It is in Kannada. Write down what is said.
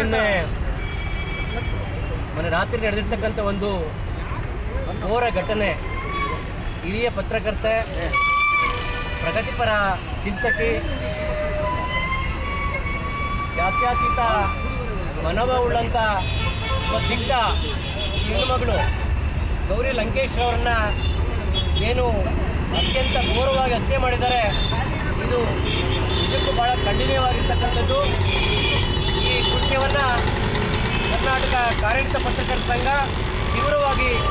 ಮೊನ್ನೆ ಮೊನ್ನೆ ರಾತ್ರಿ ನಡೆದಿರ್ತಕ್ಕಂಥ ಒಂದು ಘೋರ ಘಟನೆ ಹಿರಿಯ ಪತ್ರಕರ್ತೆ ಪ್ರಗತಿಪರ ಚಿಂತಕಿ ಜಾತ್ಯತೀತ ಮನೋಭಾವ ಉಳ್ಳಂಥ ಒಬ್ಬ ದಿಟ್ಟ ಹೆಣ್ಣುಮಗಳು ಗೌರಿ ಲಂಕೇಶ್ ಅವರನ್ನ ಏನು ಅತ್ಯಂತ ಘೋರವಾಗಿ ಹತ್ಯೆ ಮಾಡಿದ್ದಾರೆ ಇದು ನಿಜಕ್ಕೂ ಬಹಳ ಖಂಡನೀಯವಾಗಿರ್ತಕ್ಕಂಥದ್ದು ಈ ಕೃತ್ಯವನ್ನು ಕರ್ನಾಟಕ ಕಾರ್ಯನಿರತ ಪತ್ರಕರ್ತರ ಸಂಘ ತೀವ್ರವಾಗಿ